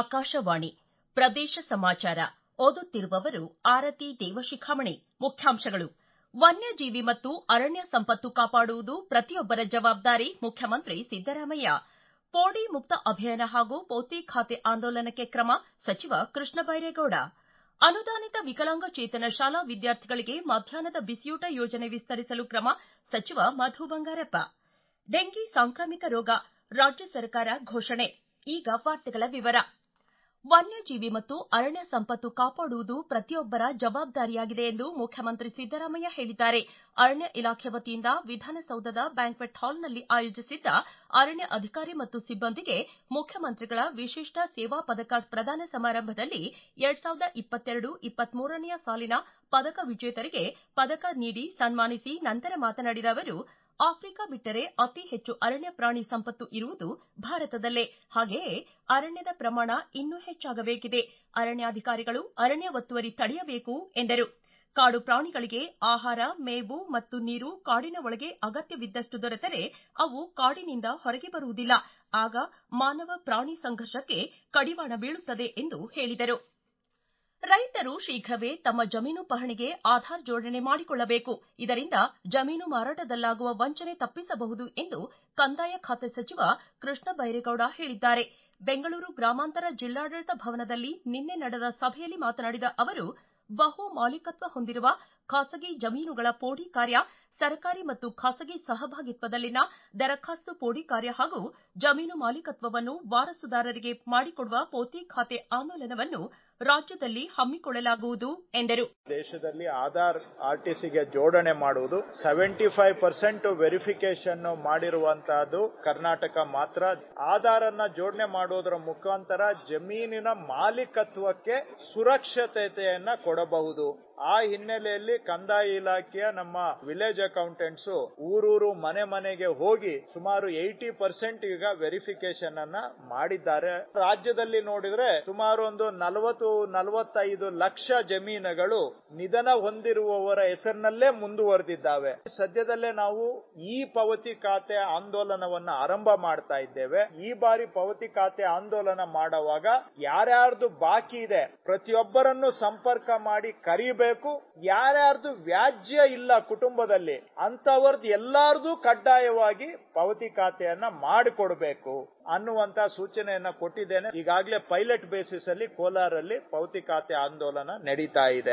ಆಕಾಶವಾಣಿ ಪ್ರದೇಶ ಸಮಾಚಾರ ಓದುತ್ತಿರುವವರು ಆರತಿ ದೇವಶಿಖಾಮಣಿ ಮುಖ್ಯಾಂಶಗಳು ವನ್ಯಜೀವಿ ಮತ್ತು ಅರಣ್ಯ ಸಂಪತ್ತು ಕಾಪಾಡುವುದು ಪ್ರತಿಯೊಬ್ಬರ ಜವಾಬ್ದಾರಿ ಮುಖ್ಯಮಂತ್ರಿ ಸಿದ್ದರಾಮಯ್ಯ ಪೋಡಿ ಮುಕ್ತ ಅಭಿಯಾನ ಹಾಗೂ ಪೌತಿ ಖಾತೆ ಆಂದೋಲನಕ್ಕೆ ಕ್ರಮ ಸಚಿವ ಕೃಷ್ಣ ಬೈರೇಗೌಡ ಅನುದಾನಿತ ವಿಕಲಾಂಗಚೇತನ ಶಾಲಾ ವಿದ್ಯಾರ್ಥಿಗಳಿಗೆ ಮಧ್ಯಾಹ್ನದ ಬಿಸಿಯೂಟ ಯೋಜನೆ ವಿಸ್ತರಿಸಲು ಕ್ರಮ ಸಚಿವ ಮಧು ಬಂಗಾರಪ್ಪ ಡೆಂಗಿ ಸಾಂಕ್ರಾಮಿಕ ರೋಗ ರಾಜ್ಯ ಸರ್ಕಾರ ಘೋಷಣೆ ಈಗ ವಾರ್ತೆಗಳ ವಿವರ ವನ್ಯಜೀವಿ ಮತ್ತು ಅರಣ್ಯ ಸಂಪತ್ತು ಕಾಪಾಡುವುದು ಪ್ರತಿಯೊಬ್ಬರ ಜವಾಬ್ದಾರಿಯಾಗಿದೆ ಎಂದು ಮುಖ್ಯಮಂತ್ರಿ ಸಿದ್ದರಾಮಯ್ಯ ಹೇಳಿದ್ದಾರೆ ಅರಣ್ಯ ಇಲಾಖೆ ವತಿಯಿಂದ ವಿಧಾನಸೌಧದ ಬ್ಯಾಂಕ್ವೆಟ್ ಹಾಲ್ನಲ್ಲಿ ಆಯೋಜಿಸಿದ್ದ ಅರಣ್ಯ ಅಧಿಕಾರಿ ಮತ್ತು ಸಿಬ್ಬಂದಿಗೆ ಮುಖ್ಯಮಂತ್ರಿಗಳ ವಿಶಿಷ್ಟ ಸೇವಾ ಪದಕ ಪ್ರದಾನ ಸಮಾರಂಭದಲ್ಲಿ ಎರಡ್ ಸಾವಿರದ ಇಪ್ಪತ್ತೆರಡು ಇಪ್ಪತ್ಮೂರನೆಯ ಸಾಲಿನ ಪದಕ ವಿಜೇತರಿಗೆ ಪದಕ ನೀಡಿ ಸನ್ಮಾನಿಸಿ ನಂತರ ಮಾತನಾಡಿದ ಅವರು ಆಫ್ರಿಕಾ ಬಿಟ್ಟರೆ ಅತಿ ಹೆಚ್ಚು ಅರಣ್ಯ ಪ್ರಾಣಿ ಸಂಪತ್ತು ಇರುವುದು ಭಾರತದಲ್ಲೇ ಹಾಗೆಯೇ ಅರಣ್ಯದ ಪ್ರಮಾಣ ಇನ್ನೂ ಹೆಚ್ಚಾಗಬೇಕಿದೆ ಅರಣ್ಯಾಧಿಕಾರಿಗಳು ಅರಣ್ಯ ಒತ್ತುವರಿ ತಡೆಯಬೇಕು ಎಂದರು ಕಾಡು ಪ್ರಾಣಿಗಳಿಗೆ ಆಹಾರ ಮೇವು ಮತ್ತು ನೀರು ಕಾಡಿನ ಒಳಗೆ ಅಗತ್ಯವಿದ್ದಷ್ಟು ದೊರೆತರೆ ಅವು ಕಾಡಿನಿಂದ ಹೊರಗೆ ಬರುವುದಿಲ್ಲ ಆಗ ಮಾನವ ಪ್ರಾಣಿ ಸಂಘರ್ಷಕ್ಕೆ ಕಡಿವಾಣ ಬೀಳುತ್ತದೆ ಎಂದು ಹೇಳಿದರು ರೈತರು ಶೀಘ್ರವೇ ತಮ್ಮ ಜಮೀನು ಪಹಣಿಗೆ ಆಧಾರ್ ಜೋಡಣೆ ಮಾಡಿಕೊಳ್ಳಬೇಕು ಇದರಿಂದ ಜಮೀನು ಮಾರಾಟದಲ್ಲಾಗುವ ವಂಚನೆ ತಪ್ಪಿಸಬಹುದು ಎಂದು ಕಂದಾಯ ಖಾತೆ ಸಚಿವ ಕೃಷ್ಣ ಬೈರೇಗೌಡ ಹೇಳಿದ್ದಾರೆ ಬೆಂಗಳೂರು ಗ್ರಾಮಾಂತರ ಜಿಲ್ಲಾಡಳಿತ ಭವನದಲ್ಲಿ ನಿನ್ನೆ ನಡೆದ ಸಭೆಯಲ್ಲಿ ಮಾತನಾಡಿದ ಅವರು ಬಹು ಮಾಲೀಕತ್ವ ಹೊಂದಿರುವ ಖಾಸಗಿ ಜಮೀನುಗಳ ಪೋಡಿ ಕಾರ್ಯ ಸರ್ಕಾರಿ ಮತ್ತು ಖಾಸಗಿ ಸಹಭಾಗಿತ್ವದಲ್ಲಿನ ದರಖಾಸ್ತು ಪೋಡಿ ಕಾರ್ಯ ಹಾಗೂ ಜಮೀನು ಮಾಲೀಕತ್ವವನ್ನು ವಾರಸುದಾರರಿಗೆ ಮಾಡಿಕೊಡುವ ಪೋತಿ ಖಾತೆ ಆಂದೋಲನವನ್ನು ರಾಜ್ಯದಲ್ಲಿ ಹಮ್ಮಿಕೊಳ್ಳಲಾಗುವುದು ಎಂದರು ದೇಶದಲ್ಲಿ ಆಧಾರ್ ಆರ್ಟಿಸಿಗೆ ಜೋಡಣೆ ಮಾಡುವುದು ಸೆವೆಂಟಿ ಫೈವ್ ಪರ್ಸೆಂಟ್ ವೆರಿಫಿಕೇಶನ್ ಮಾಡಿರುವಂತಹದ್ದು ಕರ್ನಾಟಕ ಮಾತ್ರ ಆಧಾರ್ ಅನ್ನ ಜೋಡಣೆ ಮಾಡುವುದರ ಮುಖಾಂತರ ಜಮೀನಿನ ಮಾಲೀಕತ್ವಕ್ಕೆ ಸುರಕ್ಷತೆಯನ್ನ ಕೊಡಬಹುದು ಆ ಹಿನ್ನೆಲೆಯಲ್ಲಿ ಕಂದಾಯ ಇಲಾಖೆಯ ನಮ್ಮ ವಿಲೇಜ್ ಅಕೌಂಟೆಂಟ್ಸ್ ಊರೂರು ಮನೆ ಮನೆಗೆ ಹೋಗಿ ಸುಮಾರು ಏಯ್ಟಿ ಪರ್ಸೆಂಟ್ ಈಗ ವೆರಿಫಿಕೇಶನ್ ಅನ್ನ ಮಾಡಿದ್ದಾರೆ ರಾಜ್ಯದಲ್ಲಿ ನೋಡಿದ್ರೆ ಸುಮಾರು ಒಂದು ನಲವತ್ತು ನಲವತ್ತೈದು ಲಕ್ಷ ಜಮೀನುಗಳು ನಿಧನ ಹೊಂದಿರುವವರ ಹೆಸರಿನಲ್ಲೇ ಮುಂದುವರೆದಿದ್ದಾವೆ ಸದ್ಯದಲ್ಲೇ ನಾವು ಈ ಪಾವತಿ ಖಾತೆ ಆಂದೋಲನವನ್ನ ಆರಂಭ ಮಾಡ್ತಾ ಇದ್ದೇವೆ ಈ ಬಾರಿ ಪಾವತಿ ಖಾತೆ ಆಂದೋಲನ ಮಾಡುವಾಗ ಯಾರ್ಯಾರ್ದು ಬಾಕಿ ಇದೆ ಪ್ರತಿಯೊಬ್ಬರನ್ನು ಸಂಪರ್ಕ ಮಾಡಿ ಕರಿಬೇಕು ಯಾರ್ಯಾರ್ದು ವ್ಯಾಜ್ಯ ಇಲ್ಲ ಕುಟುಂಬದಲ್ಲಿ ಅಂತವರ್ದು ಎಲ್ಲಾರ್ದು ಕಡ್ಡಾಯವಾಗಿ ಪಾವತಿ ಖಾತೆಯನ್ನ ಮಾಡಿಕೊಡ್ಬೇಕು ಅನ್ನುವಂತ ಸೂಚನೆಯನ್ನ ಕೊಟ್ಟಿದ್ದೇನೆ ಈಗಾಗಲೇ ಪೈಲಟ್ ಬೇಸಿಸ್ ಅಲ್ಲಿ ಕೋಲಾರಲ್ಲಿ ಪಾವತಿ ಖಾತೆ ಆಂದೋಲನ ನಡೀತಾ ಇದೆ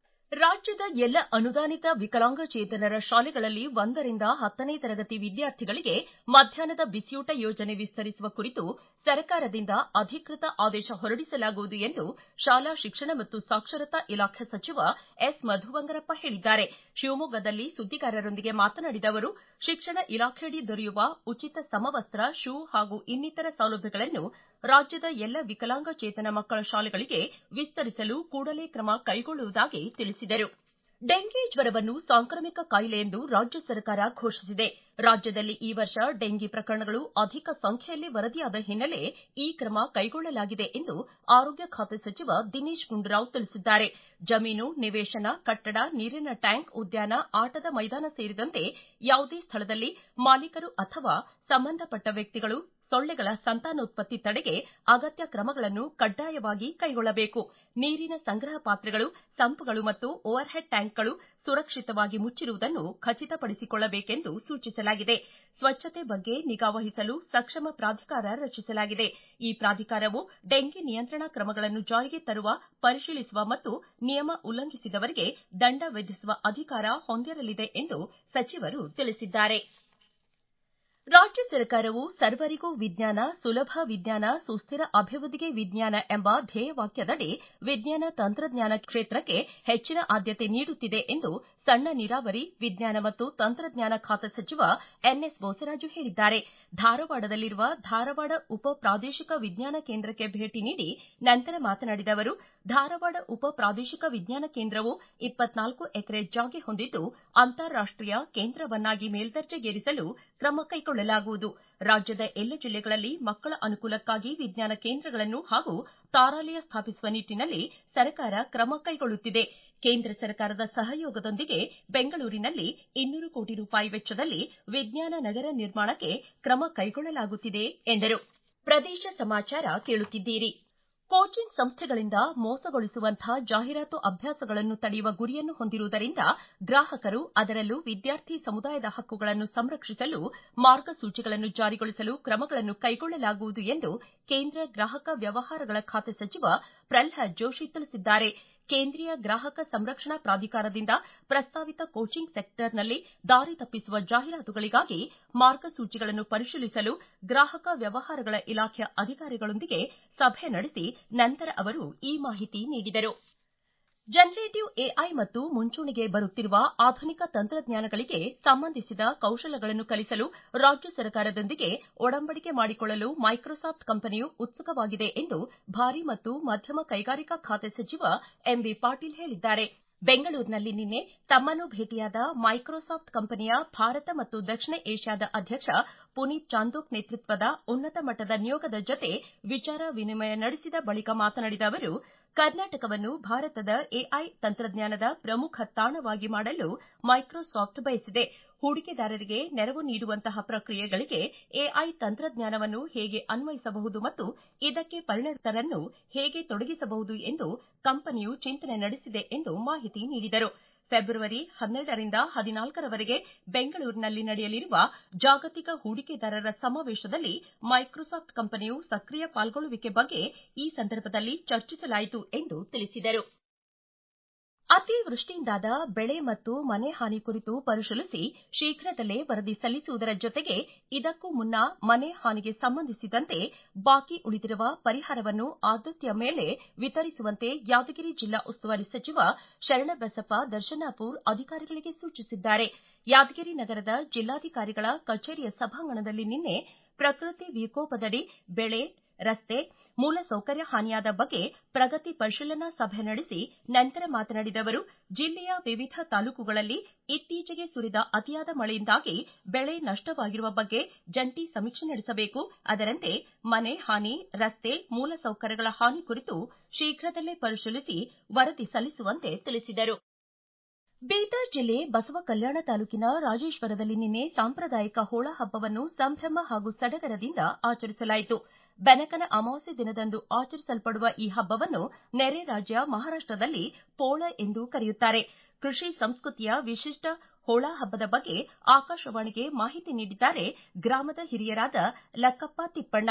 ರಾಜ್ಯದ ಎಲ್ಲ ಅನುದಾನಿತ ವಿಕಲಾಂಗಚೇತನರ ಶಾಲೆಗಳಲ್ಲಿ ಒಂದರಿಂದ ಹತ್ತನೇ ತರಗತಿ ವಿದ್ಯಾರ್ಥಿಗಳಿಗೆ ಮಧ್ಯಾಹ್ನದ ಬಿಸಿಯೂಟ ಯೋಜನೆ ವಿಸ್ತರಿಸುವ ಕುರಿತು ಸರ್ಕಾರದಿಂದ ಅಧಿಕೃತ ಆದೇಶ ಹೊರಡಿಸಲಾಗುವುದು ಎಂದು ಶಾಲಾ ಶಿಕ್ಷಣ ಮತ್ತು ಸಾಕ್ಷರತಾ ಇಲಾಖೆ ಸಚಿವ ಎಸ್ ಮಧುಬಂಗಾರಪ್ಪ ಹೇಳಿದ್ದಾರೆ ಶಿವಮೊಗ್ಗದಲ್ಲಿ ಸುದ್ದಿಗಾರರೊಂದಿಗೆ ಮಾತನಾಡಿದ ಅವರು ಶಿಕ್ಷಣ ಇಲಾಖೆಯಡಿ ದೊರೆಯುವ ಉಚಿತ ಸಮವಸ್ತ್ರ ಶೂ ಹಾಗೂ ಇನ್ನಿತರ ಸೌಲಭ್ಯಗಳನ್ನು ರಾಜ್ಯದ ಎಲ್ಲ ವಿಕಲಾಂಗಚೇತನ ಮಕ್ಕಳ ಶಾಲೆಗಳಿಗೆ ವಿಸ್ತರಿಸಲು ಕೂಡಲೇ ಕ್ರಮ ಕೈಗೊಳ್ಳುವುದಾಗಿ ತಿಳಿಸಿದರು ಡೆಂಗಿ ಜ್ವರವನ್ನು ಸಾಂಕ್ರಾಮಿಕ ಕಾಯಿಲೆ ಎಂದು ರಾಜ್ಯ ಸರ್ಕಾರ ಘೋಷಿಸಿದೆ ರಾಜ್ಯದಲ್ಲಿ ಈ ವರ್ಷ ಡೆಂಗಿ ಪ್ರಕರಣಗಳು ಅಧಿಕ ಸಂಖ್ಯೆಯಲ್ಲಿ ವರದಿಯಾದ ಹಿನ್ನೆಲೆ ಈ ಕ್ರಮ ಕೈಗೊಳ್ಳಲಾಗಿದೆ ಎಂದು ಆರೋಗ್ಯ ಖಾತೆ ಸಚಿವ ದಿನೇಶ್ ಗುಂಡೂರಾವ್ ತಿಳಿಸಿದ್ದಾರೆ ಜಮೀನು ನಿವೇಶನ ಕಟ್ಟಡ ನೀರಿನ ಟ್ಯಾಂಕ್ ಉದ್ಯಾನ ಆಟದ ಮೈದಾನ ಸೇರಿದಂತೆ ಯಾವುದೇ ಸ್ಥಳದಲ್ಲಿ ಮಾಲೀಕರು ಅಥವಾ ಸಂಬಂಧಪಟ್ಟ ವ್ಯಕ್ತಿಗಳು ಸೊಳ್ಳೆಗಳ ಸಂತಾನೋತ್ಪತ್ತಿ ತಡೆಗೆ ಅಗತ್ಯ ಕ್ರಮಗಳನ್ನು ಕಡ್ಡಾಯವಾಗಿ ಕೈಗೊಳ್ಳಬೇಕು ನೀರಿನ ಸಂಗ್ರಹ ಪಾತ್ರೆಗಳು ಸಂಪ್ಗಳು ಮತ್ತು ಓವರ್ಹೆಡ್ ಟ್ಯಾಂಕ್ಗಳು ಸುರಕ್ಷಿತವಾಗಿ ಮುಚ್ಚಿರುವುದನ್ನು ಖಚಿತಪಡಿಸಿಕೊಳ್ಳಬೇಕೆಂದು ಸೂಚಿಸಲಾಗಿದೆ ಸ್ವಚ್ಛತೆ ಬಗ್ಗೆ ನಿಗಾ ವಹಿಸಲು ಸಕ್ಷಮ ಪ್ರಾಧಿಕಾರ ರಚಿಸಲಾಗಿದೆ ಈ ಪ್ರಾಧಿಕಾರವು ಡೆಂಗಿ ನಿಯಂತ್ರಣ ಕ್ರಮಗಳನ್ನು ಜಾರಿಗೆ ತರುವ ಪರಿಶೀಲಿಸುವ ಮತ್ತು ನಿಯಮ ಉಲ್ಲಂಘಿಸಿದವರಿಗೆ ದಂಡ ವಿಧಿಸುವ ಅಧಿಕಾರ ಹೊಂದಿರಲಿದೆ ಎಂದು ಸಚಿವರು ತಿಳಿಸಿದ್ದಾರೆ ರಾಜ್ಯ ಸರ್ಕಾರವು ಸರ್ವರಿಗೂ ವಿಜ್ಞಾನ ಸುಲಭ ವಿಜ್ಞಾನ ಸುಸ್ಥಿರ ಅಭಿವೃದ್ಧಿಗೆ ವಿಜ್ಞಾನ ಎಂಬ ಧ್ಯೇಯವಾಕ್ಯದಡಿ ವಿಜ್ಞಾನ ತಂತ್ರಜ್ಞಾನ ಕ್ಷೇತ್ರಕ್ಕೆ ಹೆಚ್ಚಿನ ಆದ್ಯತೆ ನೀಡುತ್ತಿದೆ ಎಂದು ಸಣ್ಣ ನೀರಾವರಿ ವಿಜ್ಞಾನ ಮತ್ತು ತಂತ್ರಜ್ಞಾನ ಖಾತೆ ಸಚಿವ ಎನ್ಎಸ್ ಬೋಸರಾಜು ಹೇಳಿದ್ದಾರೆ ಧಾರವಾಡದಲ್ಲಿರುವ ಧಾರವಾಡ ಉಪ ಪ್ರಾದೇಶಿಕ ವಿಜ್ಞಾನ ಕೇಂದ್ರಕ್ಕೆ ಭೇಟಿ ನೀಡಿ ನಂತರ ಮಾತನಾಡಿದ ಅವರು ಧಾರವಾಡ ಉಪ ಪ್ರಾದೇಶಿಕ ವಿಜ್ಞಾನ ಕೇಂದ್ರವು ಇಪ್ಪತ್ನಾಲ್ಕು ಎಕರೆ ಜಾಗೆ ಹೊಂದಿದ್ದು ಅಂತಾರಾಷ್ಟೀಯ ಕೇಂದ್ರವನ್ನಾಗಿ ಮೇಲ್ದರ್ಜೆಗೇರಿಸಲು ಕ್ರಮ ಕೈಗೊಳ್ಳಲಾಗುವುದು ರಾಜ್ಯದ ಎಲ್ಲ ಜಿಲ್ಲೆಗಳಲ್ಲಿ ಮಕ್ಕಳ ಅನುಕೂಲಕ್ಕಾಗಿ ವಿಜ್ಞಾನ ಕೇಂದ್ರಗಳನ್ನು ಹಾಗೂ ತಾರಾಲಯ ಸ್ಥಾಪಿಸುವ ನಿಟ್ಟನಲ್ಲಿ ಸರ್ಕಾರ ಕ್ರಮ ಕೈಗೊಳ್ಳುತ್ತಿದೆ ಕೇಂದ್ರ ಸರ್ಕಾರದ ಸಹಯೋಗದೊಂದಿಗೆ ಬೆಂಗಳೂರಿನಲ್ಲಿ ಇನ್ನೂರು ಕೋಟಿ ರೂಪಾಯಿ ವೆಚ್ಚದಲ್ಲಿ ವಿಜ್ಞಾನ ನಗರ ನಿರ್ಮಾಣಕ್ಕೆ ಕ್ರಮ ಕೈಗೊಳ್ಳಲಾಗುತ್ತಿದೆ ಎಂದರು ಪ್ರದೇಶ ಸಮಾಚಾರ ಕೇಳುತ್ತಿದ್ದೀರಿ ಕೋಚಿಂಗ್ ಸಂಸ್ಥೆಗಳಿಂದ ಮೋಸಗೊಳಿಸುವಂತಹ ಜಾಹೀರಾತು ಅಭ್ಯಾಸಗಳನ್ನು ತಡೆಯುವ ಗುರಿಯನ್ನು ಹೊಂದಿರುವುದರಿಂದ ಗ್ರಾಹಕರು ಅದರಲ್ಲೂ ವಿದ್ಯಾರ್ಥಿ ಸಮುದಾಯದ ಹಕ್ಕುಗಳನ್ನು ಸಂರಕ್ಷಿಸಲು ಮಾರ್ಗಸೂಚಿಗಳನ್ನು ಜಾರಿಗೊಳಿಸಲು ಕ್ರಮಗಳನ್ನು ಕೈಗೊಳ್ಳಲಾಗುವುದು ಎಂದು ಕೇಂದ್ರ ಗ್ರಾಹಕ ವ್ಯವಹಾರಗಳ ಖಾತೆ ಸಚಿವ ಪ್ರಲ್ಹಾದ್ ಜೋಶಿ ತಿಳಿಸಿದ್ದಾರೆ ಕೇಂದ್ರೀಯ ಗ್ರಾಹಕ ಸಂರಕ್ಷಣಾ ಪ್ರಾಧಿಕಾರದಿಂದ ಪ್ರಸ್ತಾವಿತ ಕೋಚಿಂಗ್ ಸೆಕ್ಟರ್ನಲ್ಲಿ ದಾರಿ ತಪ್ಪಿಸುವ ಜಾಹೀರಾತುಗಳಿಗಾಗಿ ಮಾರ್ಗಸೂಚಿಗಳನ್ನು ಪರಿಶೀಲಿಸಲು ಗ್ರಾಹಕ ವ್ಯವಹಾರಗಳ ಇಲಾಖೆಯ ಅಧಿಕಾರಿಗಳೊಂದಿಗೆ ಸಭೆ ನಡೆಸಿ ನಂತರ ಅವರು ಈ ಮಾಹಿತಿ ನೀಡಿದರು ಜನರೇಟಿವ್ ಎಐ ಮತ್ತು ಮುಂಚೂಣಿಗೆ ಬರುತ್ತಿರುವ ಆಧುನಿಕ ತಂತ್ರಜ್ಞಾನಗಳಿಗೆ ಸಂಬಂಧಿಸಿದ ಕೌಶಲಗಳನ್ನು ಕಲಿಸಲು ರಾಜ್ಯ ಸರ್ಕಾರದೊಂದಿಗೆ ಒಡಂಬಡಿಕೆ ಮಾಡಿಕೊಳ್ಳಲು ಮೈಕ್ರೋಸಾಫ್ಟ್ ಕಂಪನಿಯು ಉತ್ಸುಕವಾಗಿದೆ ಎಂದು ಭಾರಿ ಮತ್ತು ಮಧ್ಯಮ ಕೈಗಾರಿಕಾ ಖಾತೆ ಸಚಿವ ಎಂಬಿ ಪಾಟೀಲ್ ಹೇಳಿದ್ದಾರೆ ಬೆಂಗಳೂರಿನಲ್ಲಿ ನಿನ್ನೆ ತಮ್ಮನ್ನು ಭೇಟಿಯಾದ ಮೈಕ್ರೋಸಾಫ್ಟ್ ಕಂಪನಿಯ ಭಾರತ ಮತ್ತು ದಕ್ಷಿಣ ಏಷ್ಯಾದ ಅಧ್ಯಕ್ಷ ಪುನೀತ್ ಚಾಂದೋಕ್ ನೇತೃತ್ವದ ಉನ್ನತ ಮಟ್ಟದ ನಿಯೋಗದ ಜೊತೆ ವಿಚಾರ ವಿನಿಮಯ ನಡೆಸಿದ ಬಳಿಕ ಮಾತನಾಡಿದ ಅವರು ಕರ್ನಾಟಕವನ್ನು ಭಾರತದ ಎಐ ತಂತ್ರಜ್ಞಾನದ ಪ್ರಮುಖ ತಾಣವಾಗಿ ಮಾಡಲು ಮೈಕ್ರೋಸಾಫ್ಟ್ ಬಯಸಿದೆ ಹೂಡಿಕೆದಾರರಿಗೆ ನೆರವು ನೀಡುವಂತಹ ಪ್ರಕ್ರಿಯೆಗಳಿಗೆ ಎಐ ತಂತ್ರಜ್ಞಾನವನ್ನು ಹೇಗೆ ಅನ್ವಯಿಸಬಹುದು ಮತ್ತು ಇದಕ್ಕೆ ಪರಿಣಿತರನ್ನು ಹೇಗೆ ತೊಡಗಿಸಬಹುದು ಎಂದು ಕಂಪನಿಯು ಚಿಂತನೆ ನಡೆಸಿದೆ ಎಂದು ಮಾಹಿತಿ ನೀಡಿದರು ಫೆಬ್ರವರಿ ಹನ್ನೆರಡರಿಂದ ಹದಿನಾಲ್ಕರವರೆಗೆ ಬೆಂಗಳೂರಿನಲ್ಲಿ ನಡೆಯಲಿರುವ ಜಾಗತಿಕ ಹೂಡಿಕೆದಾರರ ಸಮಾವೇಶದಲ್ಲಿ ಮೈಕ್ರೋಸಾಫ್ಟ್ ಕಂಪನಿಯು ಸಕ್ರಿಯ ಪಾಲ್ಗೊಳ್ಳುವಿಕೆ ಬಗ್ಗೆ ಈ ಸಂದರ್ಭದಲ್ಲಿ ಚರ್ಚಿಸಲಾಯಿತು ಎಂದು ತಿಳಿಸಿದರು ಅತಿವೃಷ್ಟಿಯಿಂದಾದ ಬೆಳೆ ಮತ್ತು ಮನೆ ಹಾನಿ ಕುರಿತು ಪರಿಶೀಲಿಸಿ ಶೀಘ್ರದಲ್ಲೇ ವರದಿ ಸಲ್ಲಿಸುವುದರ ಜೊತೆಗೆ ಇದಕ್ಕೂ ಮುನ್ನ ಮನೆ ಹಾನಿಗೆ ಸಂಬಂಧಿಸಿದಂತೆ ಬಾಕಿ ಉಳಿದಿರುವ ಪರಿಹಾರವನ್ನು ಆದ್ಯತೆಯ ಮೇಲೆ ವಿತರಿಸುವಂತೆ ಯಾದಗಿರಿ ಜಿಲ್ಲಾ ಉಸ್ತುವಾರಿ ಸಚಿವ ಶರಣಬಸಪ್ಪ ದರ್ಶನಾಪುರ್ ಅಧಿಕಾರಿಗಳಿಗೆ ಸೂಚಿಸಿದ್ದಾರೆ ಯಾದಗಿರಿ ನಗರದ ಜಿಲ್ಲಾಧಿಕಾರಿಗಳ ಕಚೇರಿಯ ಸಭಾಂಗಣದಲ್ಲಿ ನಿನ್ನೆ ಪ್ರಕೃತಿ ವಿಕೋಪದಡಿ ಬೆಳೆ ರಸ್ತೆ ಮೂಲಸೌಕರ್ಯ ಹಾನಿಯಾದ ಬಗ್ಗೆ ಪ್ರಗತಿ ಪರಿಶೀಲನಾ ಸಭೆ ನಡೆಸಿ ನಂತರ ಮಾತನಾಡಿದ ಅವರು ಜಿಲ್ಲೆಯ ವಿವಿಧ ತಾಲೂಕುಗಳಲ್ಲಿ ಇತ್ತೀಚೆಗೆ ಸುರಿದ ಅತಿಯಾದ ಮಳೆಯಿಂದಾಗಿ ಬೆಳೆ ನಷ್ಟವಾಗಿರುವ ಬಗ್ಗೆ ಜಂಟಿ ಸಮೀಕ್ಷೆ ನಡೆಸಬೇಕು ಅದರಂತೆ ಮನೆ ಹಾನಿ ರಸ್ತೆ ಮೂಲಸೌಕರ್ಯಗಳ ಹಾನಿ ಕುರಿತು ಶೀಘ್ರದಲ್ಲೇ ಪರಿಶೀಲಿಸಿ ವರದಿ ಸಲ್ಲಿಸುವಂತೆ ತಿಳಿಸಿದರು ಬೀದರ್ ಜಿಲ್ಲೆ ಬಸವಕಲ್ಯಾಣ ತಾಲೂಕಿನ ರಾಜೇಶ್ವರದಲ್ಲಿ ನಿನ್ನೆ ಸಾಂಪ್ರದಾಯಿಕ ಹೋಳ ಹಬ್ಬವನ್ನು ಸಂಭ್ರಮ ಹಾಗೂ ಸಡಗರದಿಂದ ಆಚರಿಸಲಾಯಿತು ಬೆನಕನ ಅಮಾವಾಸ್ಯೆ ದಿನದಂದು ಆಚರಿಸಲ್ಪಡುವ ಈ ಹಬ್ಬವನ್ನು ನೆರೆ ರಾಜ್ಯ ಮಹಾರಾಷ್ಟದಲ್ಲಿ ಪೋಳ ಎಂದು ಕರೆಯುತ್ತಾರೆ ಕೃಷಿ ಸಂಸ್ಕೃತಿಯ ವಿಶಿಷ್ಟ ಹೋಳ ಹಬ್ಬದ ಬಗ್ಗೆ ಆಕಾಶವಾಣಿಗೆ ಮಾಹಿತಿ ನೀಡಿದ್ದಾರೆ ಗ್ರಾಮದ ಹಿರಿಯರಾದ ಲಕ್ಕಪ್ಪ ತಿಪ್ಪಣ್ಣ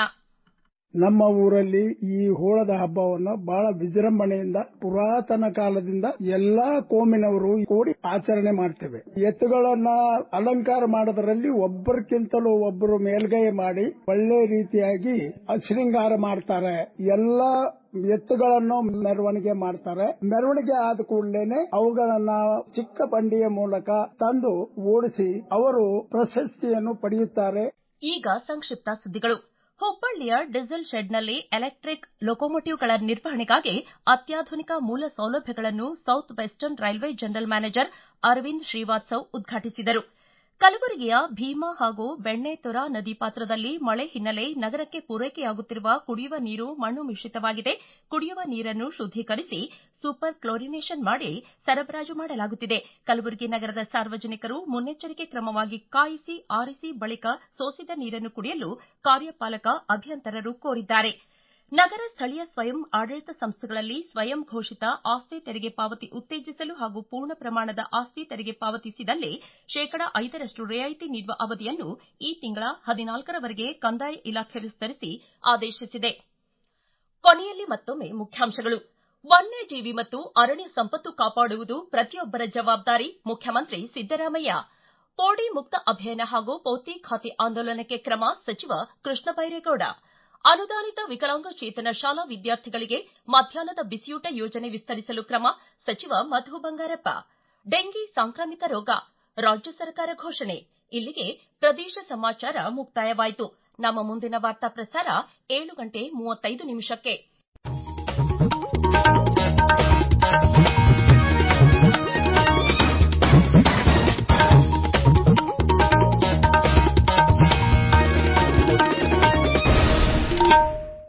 ನಮ್ಮ ಊರಲ್ಲಿ ಈ ಹೋಳದ ಹಬ್ಬವನ್ನು ಬಹಳ ವಿಜೃಂಭಣೆಯಿಂದ ಪುರಾತನ ಕಾಲದಿಂದ ಎಲ್ಲಾ ಕೋಮಿನವರು ಕೂಡಿ ಆಚರಣೆ ಮಾಡ್ತೇವೆ ಎತ್ತುಗಳನ್ನ ಅಲಂಕಾರ ಮಾಡೋದ್ರಲ್ಲಿ ಒಬ್ಬರಿಗಿಂತಲೂ ಒಬ್ಬರು ಮೇಲ್ಗೈ ಮಾಡಿ ಒಳ್ಳೆ ರೀತಿಯಾಗಿ ಶೃಂಗಾರ ಮಾಡ್ತಾರೆ ಎಲ್ಲಾ ಎತ್ತುಗಳನ್ನು ಮೆರವಣಿಗೆ ಮಾಡ್ತಾರೆ ಮೆರವಣಿಗೆ ಆದ ಕೂಡಲೇನೆ ಅವುಗಳನ್ನ ಚಿಕ್ಕ ಬಂಡಿಯ ಮೂಲಕ ತಂದು ಓಡಿಸಿ ಅವರು ಪ್ರಶಸ್ತಿಯನ್ನು ಪಡೆಯುತ್ತಾರೆ ಈಗ ಸಂಕ್ಷಿಪ್ತ ಸುದ್ದಿಗಳು ಹುಬ್ಬಳ್ಳಿಯ ಡೀಸೆಲ್ ಶೆಡ್ನಲ್ಲಿ ಎಲೆಕ್ಟಿಕ್ ಲೊಕೊಮೋಟಿವ್ಗಳ ನಿರ್ವಹಣೆಗಾಗಿ ಅತ್ಯಾಧುನಿಕ ಮೂಲ ಸೌಲಭ್ಯಗಳನ್ನು south western railway general manager Arvind Srivatsav ಉದ್ಘಾಟಿಸಿದರು ಕಲಬುರಗಿಯ ಭೀಮಾ ಹಾಗೂ ಬೆಣ್ಣೆತೊರಾ ನದಿ ಪಾತ್ರದಲ್ಲಿ ಮಳೆ ಹಿನ್ನೆಲೆ ನಗರಕ್ಕೆ ಪೂರೈಕೆಯಾಗುತ್ತಿರುವ ಕುಡಿಯುವ ನೀರು ಮಣ್ಣು ಮಿಶ್ರಿತವಾಗಿದೆ ಕುಡಿಯುವ ನೀರನ್ನು ಶುದ್ದೀಕರಿಸಿ ಸೂಪರ್ ಕ್ಲೋರಿನೇಷನ್ ಮಾಡಿ ಸರಬರಾಜು ಮಾಡಲಾಗುತ್ತಿದೆ ಕಲಬುರಗಿ ನಗರದ ಸಾರ್ವಜನಿಕರು ಮುನ್ನೆಚ್ಚರಿಕೆ ಕ್ರಮವಾಗಿ ಕಾಯಿಸಿ ಆರಿಸಿ ಬಳಿಕ ಸೋಸಿದ ನೀರನ್ನು ಕುಡಿಯಲು ಕಾರ್ಯಪಾಲಕ ಅಭಿಯಂತರರು ಕೋರಿದ್ದಾರೆ ನಗರ ಸ್ಥಳೀಯ ಸ್ವಯಂ ಆಡಳಿತ ಸಂಸ್ಥೆಗಳಲ್ಲಿ ಸ್ವಯಂ ಘೋಷಿತ ಆಸ್ತಿ ತೆರಿಗೆ ಪಾವತಿ ಉತ್ತೇಜಿಸಲು ಹಾಗೂ ಪೂರ್ಣ ಪ್ರಮಾಣದ ಆಸ್ತಿ ತೆರಿಗೆ ಪಾವತಿಸಿದಲ್ಲಿ ಶೇಕಡಾ ಐದರಷ್ಟು ರಿಯಾಯಿತಿ ನೀಡುವ ಅವಧಿಯನ್ನು ಈ ತಿಂಗಳ ಹದಿನಾಲ್ಕರವರೆಗೆ ಕಂದಾಯ ಇಲಾಖೆ ವಿಸ್ತರಿಸಿ ಆದೇಶಿಸಿದೆ ಕೊನೆಯಲ್ಲಿ ಮತ್ತೊಮ್ಮೆ ಮುಖ್ಯಾಂಶಗಳು ವನ್ಯಜೀವಿ ಮತ್ತು ಅರಣ್ಯ ಸಂಪತ್ತು ಕಾಪಾಡುವುದು ಪ್ರತಿಯೊಬ್ಬರ ಜವಾಬ್ದಾರಿ ಮುಖ್ಯಮಂತ್ರಿ ಸಿದ್ದರಾಮಯ್ಯ ಪೋಡಿ ಮುಕ್ತ ಅಭಿಯಾನ ಹಾಗೂ ಪೌತಿ ಖಾತೆ ಆಂದೋಲನಕ್ಕೆ ಕ್ರಮ ಸಚಿವ ಕೃಷ್ಣ ಬೈರೇಗೌಡ ಅನುದಾನಿತ ವಿಕಲಾಂಗಚೇತನ ಶಾಲಾ ವಿದ್ಯಾರ್ಥಿಗಳಿಗೆ ಮಧ್ಯಾಹ್ನದ ಬಿಸಿಯೂಟ ಯೋಜನೆ ವಿಸ್ತರಿಸಲು ಕ್ರಮ ಸಚಿವ ಮಧು ಬಂಗಾರಪ್ಪ ಡೆಂಗಿ ಸಾಂಕ್ರಾಮಿಕ ರೋಗ ರಾಜ್ಯ ಸರ್ಕಾರ ಘೋಷಣೆ ಇಲ್ಲಿಗೆ ಪ್ರದೇಶ ಸಮಾಚಾರ ಮುಕ್ತಾಯವಾಯಿತು ನಮ್ಮ ಮುಂದಿನ ವಾರ್ತಾ ಪ್ರಸಾರ ಏಳು ಗಂಟೆ ಮೂವತ್ತೈದು ನಿಮಿಷಕ್ಕೆ